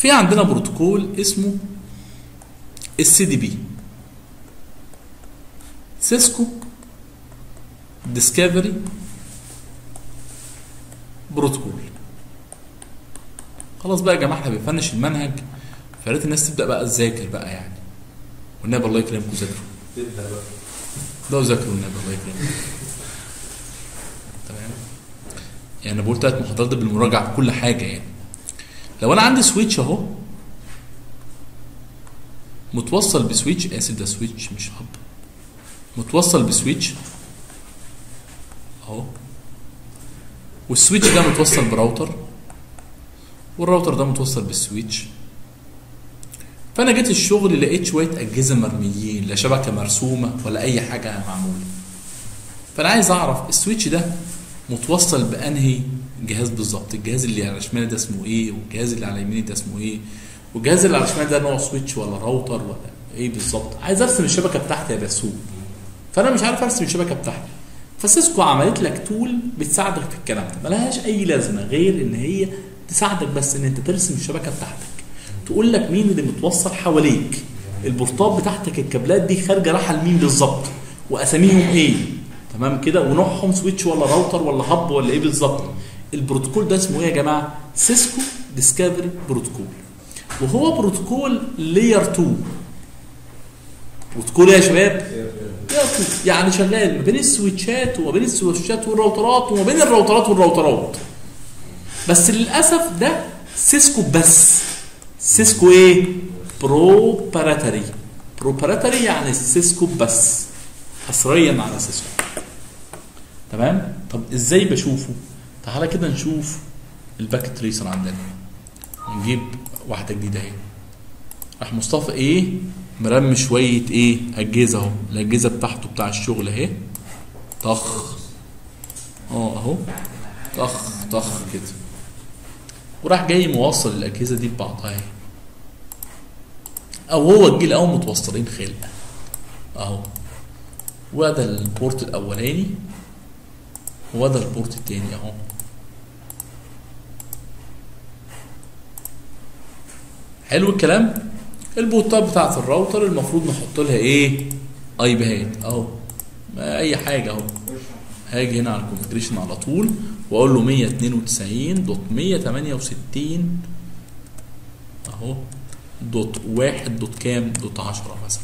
في عندنا بروتوكول اسمه السي دي بي سيسكو ديسكفري بروتوكول خلاص بقى يا جماعه احنا بنفنش المنهج فريت الناس تبدا بقى تذاكر بقى يعني والنبي الله يكرمكم ذاكروا تبدا بقى ده ذاكروا النبي الله يكرمكم تمام يعني انا بقول ثلاث محاضرات ده بالمراجعه بكل حاجه يعني لو انا عندي سويتش اهو متوصل بسويتش اسف ده سويتش مش هب متوصل بسويتش اهو والسويتش ده متوصل براوتر والراوتر ده متوصل بالسويتش فانا جيت الشغل لقيت شويه اجهزه مرميين لا شبكه مرسومه ولا اي حاجه معموله فانا عايز اعرف السويتش ده متوصل بانهي جهاز بالظبط الجهاز اللي على شمالي ده اسمه ايه والجهاز اللي على يميني ده اسمه ايه والجهاز اللي على شمالي ده نوع سويتش ولا راوتر ولا ايه بالظبط عايز ارسم الشبكه بتاعتي يا بسوق فانا مش عارف ارسم الشبكه بتاعتي فسيسكو عملت لك تول بتساعدك في الكلام ده ملهاش اي لازمه غير ان هي تساعدك بس ان انت ترسم الشبكه بتاعتك تقول لك مين اللي متوصل حواليك البورتات بتاعتك الكابلات دي خارجه رايحه لمين بالظبط واساميهم ايه تمام كده ونوعهم سويتش ولا راوتر ولا هب ولا ايه بالظبط البروتوكول ده اسمه ايه يا جماعه سيسكو ديسكفري بروتوكول وهو بروتوكول لير 2 بروتوكول إيه يا شباب لاير 2 يعني شغال ما بين السويتشات وما بين السويتشات والراوترات وما بين الراوترات والراوترات بس للاسف ده سيسكو بس سيسكو ايه بروبراتري بروبراتري يعني سيسكو بس حصريا على سيسكو تمام طب ازاي بشوفه تعالى كده نشوف الباك تريسر عندنا نجيب واحده جديده اهي راح مصطفى ايه مرمي شويه ايه اجهزه اهو الاجهزه بتاعته بتاع الشغل اهي طخ اه اهو طخ طخ كده وراح جاي موصل الاجهزه دي ببعضها اهي او هو الجيل اهو متوصلين خلقه اهو وده البورت الاولاني وده البورت التاني اهو حلو الكلام البوتات بتاعت الراوتر المفروض نحط لها ايه اي بيهات اهو ما اي حاجه اهو هاجي هنا على الكونفجريشن على طول واقول له 192 دوت 168 اهو دوت واحد دوت كام دوت 10 مثلا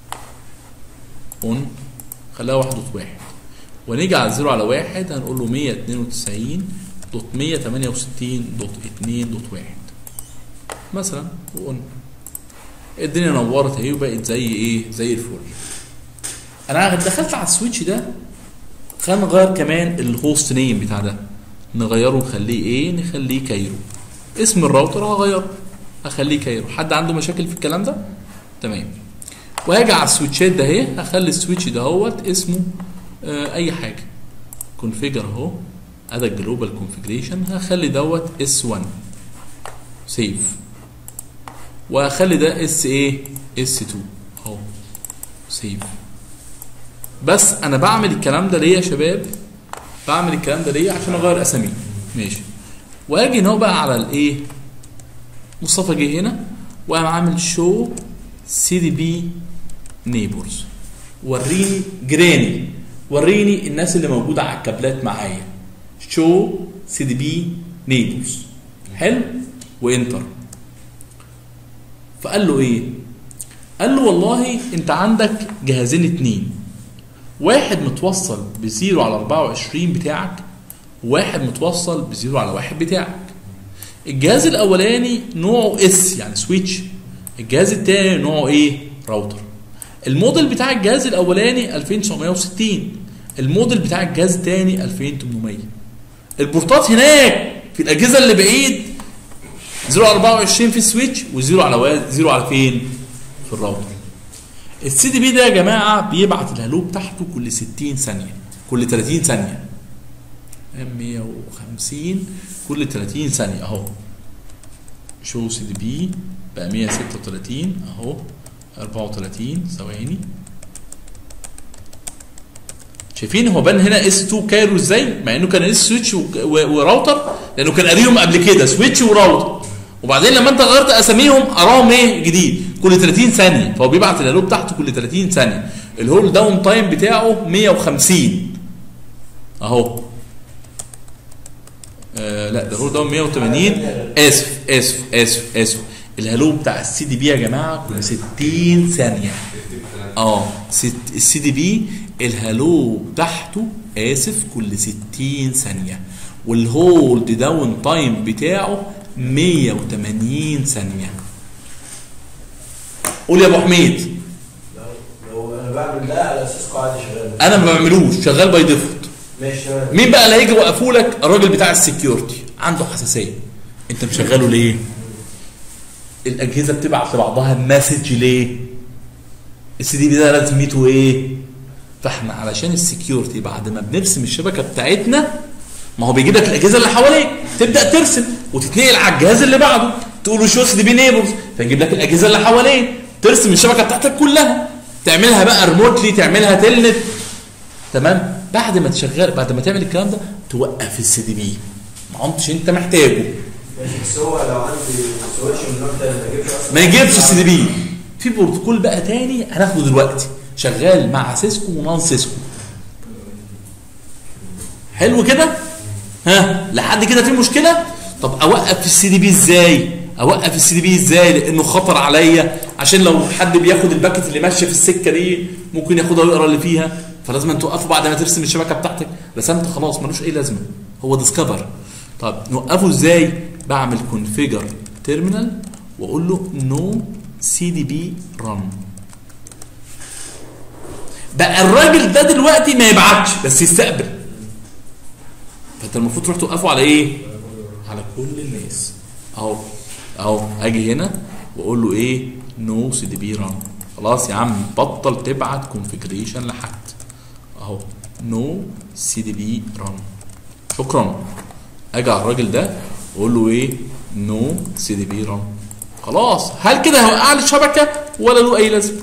اون خليها واحد دوت واحد ونيجي على زيرو على واحد هنقول له 192 دوت 168 دوت 2 دوت واحد مثلا وقلنا الدنيا نورت اهي وبقت زي ايه زي الفل انا دخلت على السويتش ده خلينا نغير كمان الهوست نيم بتاع ده نغيره نخليه ايه نخليه كايرو اسم الراوتر هغيره اخليه كايرو حد عنده مشاكل في الكلام ده تمام وهاجي على السويتشات ده اهي هخلي السويتش دهوت اسمه آه اي حاجه كونفيجر اهو ادي الجلوبال كونفيجريشن هخلي دوت اس 1 سيف وهخلي ده اس ايه اس 2 اهو سيف بس انا بعمل الكلام ده ليه يا شباب بعمل الكلام ده ليه عشان اغير اسامي ماشي واجي هنا بقى على الايه مصطفى جه هنا وقام عامل شو سي دي بي نيبرز وريني جيراني وريني الناس اللي موجوده على الكابلات معايا شو سي دي بي نيبرز حلو وانتر فقال له ايه قال له والله انت عندك جهازين اتنين واحد متوصل بزيرو على 24 بتاعك وواحد متوصل بزيرو على واحد بتاعك الجهاز الاولاني نوعه اس يعني سويتش الجهاز الثاني نوعه ايه راوتر الموديل بتاع الجهاز الاولاني 2960 الموديل بتاع الجهاز الثاني 2800 البورتات هناك في الاجهزه اللي بعيد 0 على 24 في السويتش و0 على 0 على فين في الراوتر السي دي بي ده يا جماعه بيبعت الهلو بتاعته كل 60 ثانيه كل 30 ثانيه 150 كل 30 ثانيه اهو شو سي دي بي بقى 136 اهو 34 ثواني شايفين هو بان هنا اس 2 كايرو ازاي مع انه كان اس سويتش وراوتر لانه كان قاريهم قبل كده سويتش وراوتر وبعدين لما انت غيرت اساميهم قراهم ايه جديد كل 30 ثانيه فهو بيبعت الهلو بتاعته كل 30 ثانيه الهول داون تايم بتاعه 150 اهو آه لا ده هول داون 180 اسف اسف اسف اسف الهلو بتاع السي دي بي يا جماعه كل 60 ثانيه اه ست السي دي بي الهالو بتاعته اسف كل 60 ثانيه والهولد داون تايم بتاعه 180 ثانيه قول يا ابو حميد لو لو انا بعمل ده على اساس قاعده شغاله انا ما بعملوش شغال باي ديفولت ماشي تمام مين بقى اللي هيجي يوقفوا لك الراجل بتاع السكيورتي عنده حساسيه انت مشغله ليه الاجهزه بتبعت لبعضها مسج ليه السي دي بي ده لازمته ايه فاحنا علشان السكيورتي بعد ما بنرسم الشبكه بتاعتنا ما هو بيجيب لك الاجهزه اللي حواليك تبدا ترسم وتتنقل على الجهاز اللي بعده تقول له شو سي دي بي نيبرز فيجيب لك الاجهزه اللي حواليه ترسم الشبكه بتاعتك كلها تعملها بقى ريموتلي تعملها تلنت تمام بعد ما تشغل بعد ما تعمل الكلام ده توقف السي دي بي ما عدتش انت محتاجه ماشي بس هو لو عندي سويتش من النوع ده ما يجيبش اصلا ما يجيبش السي دي بي في بروتوكول بقى تاني هناخده دلوقتي شغال مع سيسكو ونون سيسكو حلو كده ها لحد كده في مشكله طب اوقف السي دي بي ازاي اوقف السي دي بي ازاي لانه خطر عليا عشان لو حد بياخد الباكت اللي ماشيه في السكه دي ممكن ياخدها ويقرا اللي فيها فلازم أن توقفه بعد ما ترسم الشبكه بتاعتك رسمت خلاص ملوش اي لازمه هو ديسكفر طب نوقفه ازاي بعمل كونفيجر تيرمينال واقول له نو سي دي بي ران بقى الراجل ده دلوقتي ما يبعتش بس يستقبل فانت المفروض تروح توقفه على ايه على كل الناس اهو اهو اجي هنا واقول له ايه نو سي دي بي ران خلاص يا عم بطل تبعت كونفيجريشن لحد اهو نو سي دي بي ران شكرا اجي على الراجل ده واقول له ايه نو سي دي بي ران خلاص هل كده هوقع لي الشبكه ولا له اي لازمه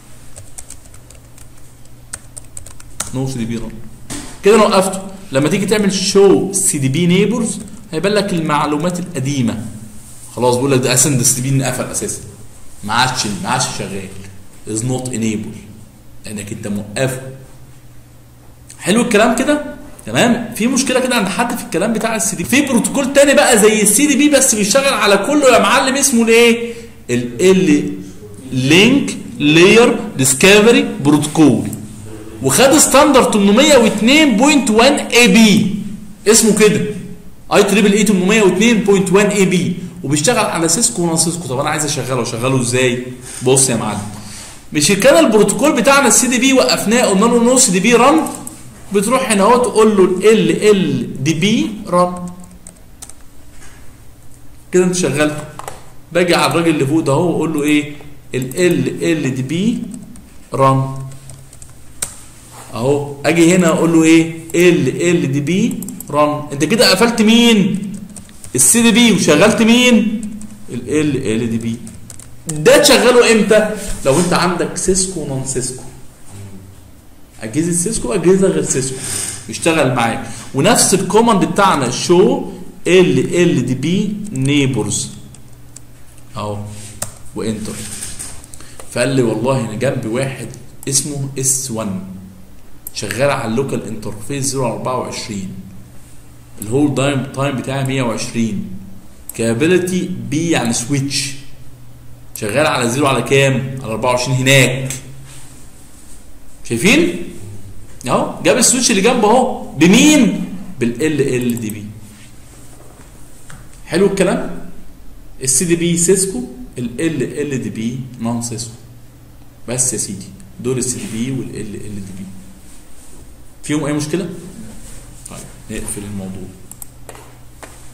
نو سي دي بي ران كده انا وقفته لما تيجي تعمل شو سي دي بي نيبرز هيبان لك المعلومات القديمه خلاص بيقول لك ده اساسا ده سي دي بي قفل اساسا ما عادش ما عادش شغال از نوت انيبل لانك انت موقفه حلو الكلام كده تمام في مشكله كده عند حد في الكلام بتاع السي دي في بروتوكول تاني بقى زي السي دي بي بس بيشتغل على كله يا معلم اسمه الايه ال لينك لاير ديسكفري بروتوكول وخد ستاندرد 802.1 اي بي اسمه كده اي تريبل اي 802.1 اي بي وبيشتغل على سيسكو ونون سيسكو طب انا عايز اشغله اشغله ازاي بص يا معلم مش كان البروتوكول بتاعنا السي دي بي وقفناه قلنا له نو سي دي بي ران بتروح هنا اهو تقول له ال ال دي بي ران كده انت شغلته باجي على الراجل اللي فوق ده اهو واقول له ايه ال ال ال دي بي ران اهو اجي هنا اقول له ايه ال ال دي بي ران انت كده قفلت مين السي دي بي وشغلت مين ال ال ال دي بي ده تشغله امتى لو انت عندك سيسكو نون سيسكو اجهزه سيسكو اجهزه غير سيسكو يشتغل معاك ونفس الكوماند بتاعنا شو ال ال دي بي نيبرز اهو وانتر فقال لي والله انا جنبي واحد اسمه اس 1 شغال على اللوكال انترفيس 024 الهول تايم تايم بتاعي 120 كابيلتي بي يعني سويتش شغال على زيرو على كام؟ على 24 هناك شايفين؟ اهو جاب السويتش اللي جنبه اهو بمين؟ بالال ال دي بي حلو الكلام؟ السي دي بي سيسكو ال ال دي بي نون سيسكو بس يا سيدي دول السي دي بي والال ال دي بي فيهم اي مشكله؟ طيب نقفل الموضوع